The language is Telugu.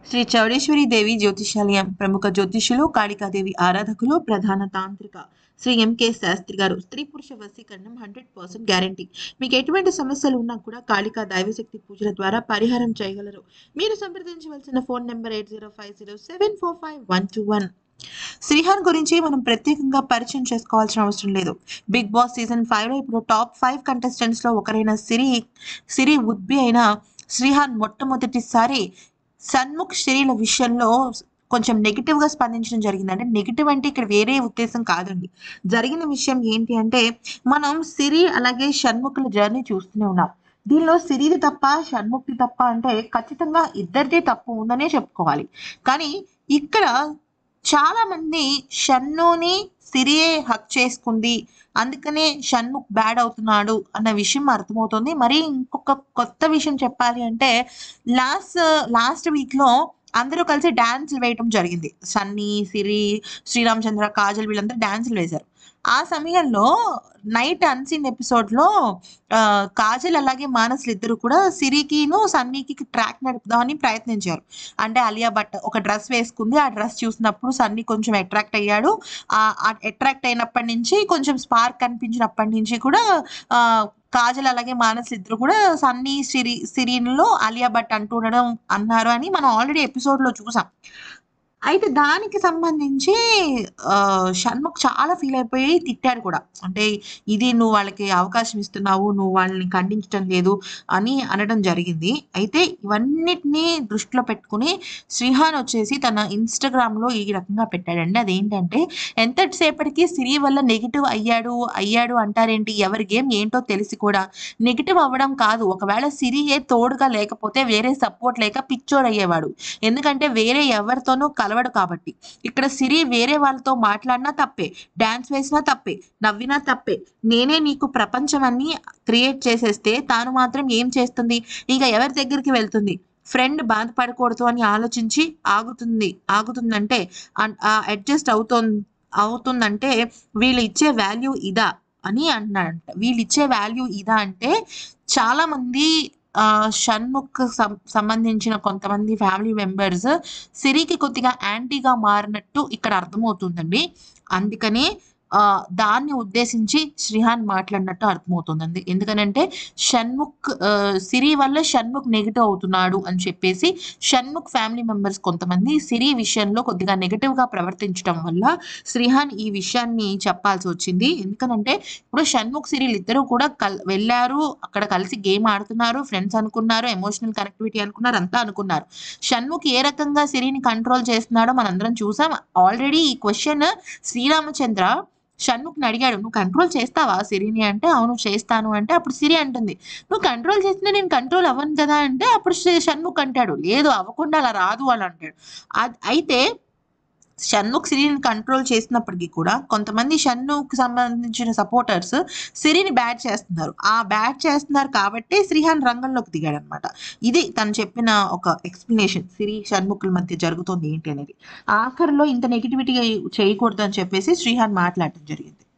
శ్రీ చౌడేశ్వరి దేవి జ్యోతిషాలయం ప్రముఖ జ్యోతిష్యులు కాళికాదేవి ఆరాధకులు ప్రధాన తాంత్రిక శ్రీ ఎంకే శాస్త్రి గారు స్త్రీ పురుష వశీకరణం హండ్రెడ్ పర్సెంట్ గ్యారంటీ మీకు ఎటువంటి సమస్యలు ఉన్నా కూడా కాళికా దైవశక్తి పూజల ద్వారా పరిహారం చేయగలరు మీరు సంప్రదించవలసిన phone number eight zero five zero seven four five one two one Srihan గురించి మనం ప్రత్యేకంగా పరిచయం చేసుకోవాల్సిన అవసరం లేదు బిగ్ బాస్ సీజన్ ఫైవ్లో ఇప్పుడు టాప్ ఫైవ్ కంటెస్టెంట్స్లో ఒకరైన సిరి సిరి ఉద్బి అయిన శ్రీహాన్ మొట్టమొదటిసారి సన్ముఖ్ శ్రీల విషయంలో కొంచెం నెగిటివ్గా స్పందించడం జరిగింది అంటే నెగిటివ్ అంటే ఇక్కడ వేరే ఉద్దేశం కాదండి జరిగిన విషయం ఏంటి అంటే మనం సిరి అలాగే షణ్ముఖుల జర్నీ చూస్తూనే ఉన్నాం దీనిలో సిరిది తప్ప షణ్ముఖ్ది తప్ప అంటే ఖచ్చితంగా ఇద్దరిదే తప్పు ఉందనే చెప్పుకోవాలి కానీ ఇక్కడ చాలా మంది షన్నుని సిరియే హక్ చేసుకుంది అందుకనే షణ్ముఖ్ బ్యాడ్ అవుతున్నాడు అన్న విషయం అర్థమవుతుంది మరి ఇంకొక కొత్త విషయం చెప్పాలి అంటే లాస్ట్ లాస్ట్ వీక్లో అందరూ కలిసి డ్యాన్సులు వేయటం జరిగింది సన్నీ సిరి శ్రీరామచంద్ర కాజల్ వీళ్ళందరూ డ్యాన్సులు వేశారు ఆ సమయంలో నైట్ అన్సీన్ ఎపిసోడ్లో కాజల్ అలాగే మానసులు ఇద్దరు కూడా సిరికిను సన్నీకి ట్రాక్ నడుపుదామని ప్రయత్నించారు అంటే అలియా భట్ ఒక డ్రెస్ వేసుకుంది ఆ డ్రెస్ చూసినప్పుడు సన్నీ కొంచెం అట్రాక్ట్ అయ్యాడు ఆ అట్రాక్ట్ అయినప్పటి నుంచి కొంచెం స్పార్క్ కనిపించినప్పటి నుంచి కూడా ఆ, కాజల్ అలాగే మానస్ ఇద్దరు కూడా సన్నీ సిరి సిరీన్లో అలియా భట్ అంటూ ఉండడం అన్నారు అని మనం ఆల్రెడీ ఎపిసోడ్లో చూసాం అయితే దానికి సంబంధించి ఆ, షణ్ముఖ్ చాలా ఫీల్ అయిపోయి తిట్టాడు కూడా అంటే ఇది నువ్వు వాళ్ళకి అవకాశం ఇస్తున్నావు నువ్వు వాళ్ళని ఖండించడం లేదు అని అనడం జరిగింది అయితే ఇవన్నిటినీ దృష్టిలో పెట్టుకుని శ్రీహాన్ వచ్చేసి తన ఇన్స్టాగ్రామ్లో ఈ రకంగా పెట్టాడండి అదేంటంటే ఎంతసేపటికి సిరి వల్ల నెగిటివ్ అయ్యాడు అయ్యాడు అంటారేంటి ఎవరి గేమ్ ఏంటో తెలిసి కూడా నెగిటివ్ అవ్వడం కాదు ఒకవేళ సిరియే తోడుగా లేకపోతే వేరే సపోర్ట్ లేక పిచ్చోడు అయ్యేవాడు ఎందుకంటే వేరే ఎవరితోనూ కలవడు కాబట్టి ఇక్కడ సిరి వేరే వాళ్ళతో మాట్లాడినా తప్పే డాన్స్ వేసినా తప్పే నవ్వినా తప్పే నేనే నీకు ప్రపంచం అన్ని క్రియేట్ చేసేస్తే తాను మాత్రం ఏం చేస్తుంది ఇంకా ఎవరి దగ్గరికి వెళ్తుంది ఫ్రెండ్ బాధపడకూడదు అని ఆలోచించి ఆగుతుంది ఆగుతుందంటే అడ్జస్ట్ అవుతోంది అవుతుందంటే వీళ్ళు ఇచ్చే వాల్యూ ఇదా అని అంటున్నాడంట వీళ్ళు ఇచ్చే వాల్యూ ఇదా అంటే చాలా మంది ఆ, షణ్ముఖ్ సం సంబంధించిన కొంతమంది ఫ్యామిలీ మెంబర్స్ సిరికి కొద్దిగా యాంటీగా మారినట్టు ఇక్కడ అర్థమవుతుందండి అందుకనే ఆ, దాన్ని ఉద్దేశించి శ్రీహాన్ మాట్లాడినట్టు అర్థమవుతుందండి ఎందుకనంటే షణ్ముఖ్ ఆ, సిరి వల్ల షణ్ముఖ్ నెగిటివ్ అవుతున్నాడు అని చెప్పేసి షణ్ముఖ్ ఫ్యామిలీ మెంబర్స్ కొంతమంది సిరి విషయంలో కొద్దిగా నెగిటివ్గా ప్రవర్తించడం వల్ల శ్రీహాన్ ఈ విషయాన్ని చెప్పాల్సి వచ్చింది ఎందుకనంటే ఇప్పుడు షణ్ముఖ్ సిరిలు ఇద్దరు కూడా కల్ వెళ్ళారు అక్కడ కలిసి గేమ్ ఆడుతున్నారు ఫ్రెండ్స్ అనుకున్నారు ఎమోషనల్ కనెక్టివిటీ అనుకున్నారు అంతా అనుకున్నారు షణ్ముఖ్ ఏ రకంగా సిరిని కంట్రోల్ చేస్తున్నాడో మనందరం చూసాం ఆల్రెడీ ఈ క్వశ్చన్ శ్రీరామచంద్ర షణ్ముఖ్ని అడిగాడు నువ్వు కంట్రోల్ చేస్తావా సిరిని అంటే అవును చేస్తాను అంటే అప్పుడు సిరి అంటుంది నువ్వు కంట్రోల్ చేస్తే నేను కంట్రోల్ అవ్వను కదా అంటే అప్పుడు శ్రీ- షణ్ముఖ్ అంటాడు లేదు అవ్వకుండా అలా రాదు అని అంటాడు అద్- అయితే షణ్ముఖ్ సిరిని కంట్రోల్ చేసినప్పటికీ కూడా కొంతమంది షణ్ముఖ్ సంబంధించిన సపోర్టర్స్ సిరిని బ్యాట్ చేస్తున్నారు ఆ బ్యాట్ చేస్తున్నారు కాబట్టి శ్రీహాన్ రంగంలోకి దిగాడు అనమాట ఇది తను చెప్పిన ఒక ఎక్స్ప్లెనేషన్ సిరి షణ్ముఖుల మధ్య జరుగుతోంది ఏంటి అనేది ఆఖరిలో ఇంత నెగిటివిటీ చేయకూడదు అని చెప్పేసి శ్రీహాన్ మాట్లాడటం జరిగింది